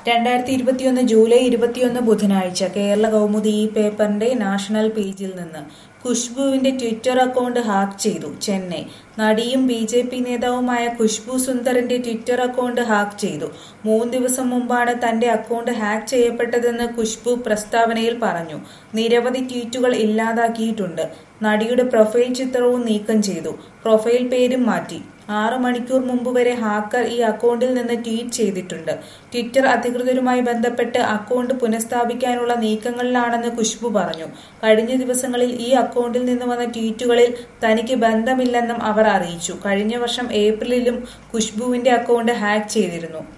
രണ്ടായിരത്തി ഇരുപത്തിയൊന്ന് ജൂലൈ ഇരുപത്തിയൊന്ന് ബുധനാഴ്ച കേരള കൗമുദി ഈ പേപ്പറിന്റെ നാഷണൽ പേജിൽ നിന്ന് ഖുഷ്ബുവിന്റെ ട്വിറ്റർ അക്കൗണ്ട് ഹാക്ക് ചെയ്തു ചെന്നൈ നടിയും ബി ജെ പി നേതാവുമായ ഖുഷ്ബു സുന്ദറിന്റെ ട്വിറ്റർ അക്കൗണ്ട് ഹാക്ക് ചെയ്തു മൂന്ന് ദിവസം മുമ്പാണ് തന്റെ അക്കൗണ്ട് ഹാക്ക് ചെയ്യപ്പെട്ടതെന്ന് ഖുഷ്ബു പ്രസ്താവനയിൽ പറഞ്ഞു നിരവധി ട്വീറ്റുകൾ ഇല്ലാതാക്കിയിട്ടുണ്ട് നടിയുടെ പ്രൊഫൈൽ ചിത്രവും നീക്കം ചെയ്തു പ്രൊഫൈൽ പേരും മാറ്റി ആറ് മണിക്കൂർ മുമ്പ് വരെ ഹാക്കർ ഈ അക്കൗണ്ടിൽ നിന്ന് ട്വീറ്റ് ചെയ്തിട്ടുണ്ട് ട്വിറ്റർ അധികൃതരുമായി ബന്ധപ്പെട്ട് അക്കൗണ്ട് പുനഃസ്ഥാപിക്കാനുള്ള നീക്കങ്ങളിലാണെന്ന് ഖുഷ്ബു പറഞ്ഞു കഴിഞ്ഞ ദിവസങ്ങളിൽ ഈ അക്കൗണ്ടിൽ നിന്ന് വന്ന ട്വീറ്റുകളിൽ തനിക്ക് ബന്ധമില്ലെന്നും അവർ അറിയിച്ചു കഴിഞ്ഞ വർഷം ഏപ്രിലിലും ഖുഷ്ബുവിന്റെ അക്കൗണ്ട് ഹാക്ക് ചെയ്തിരുന്നു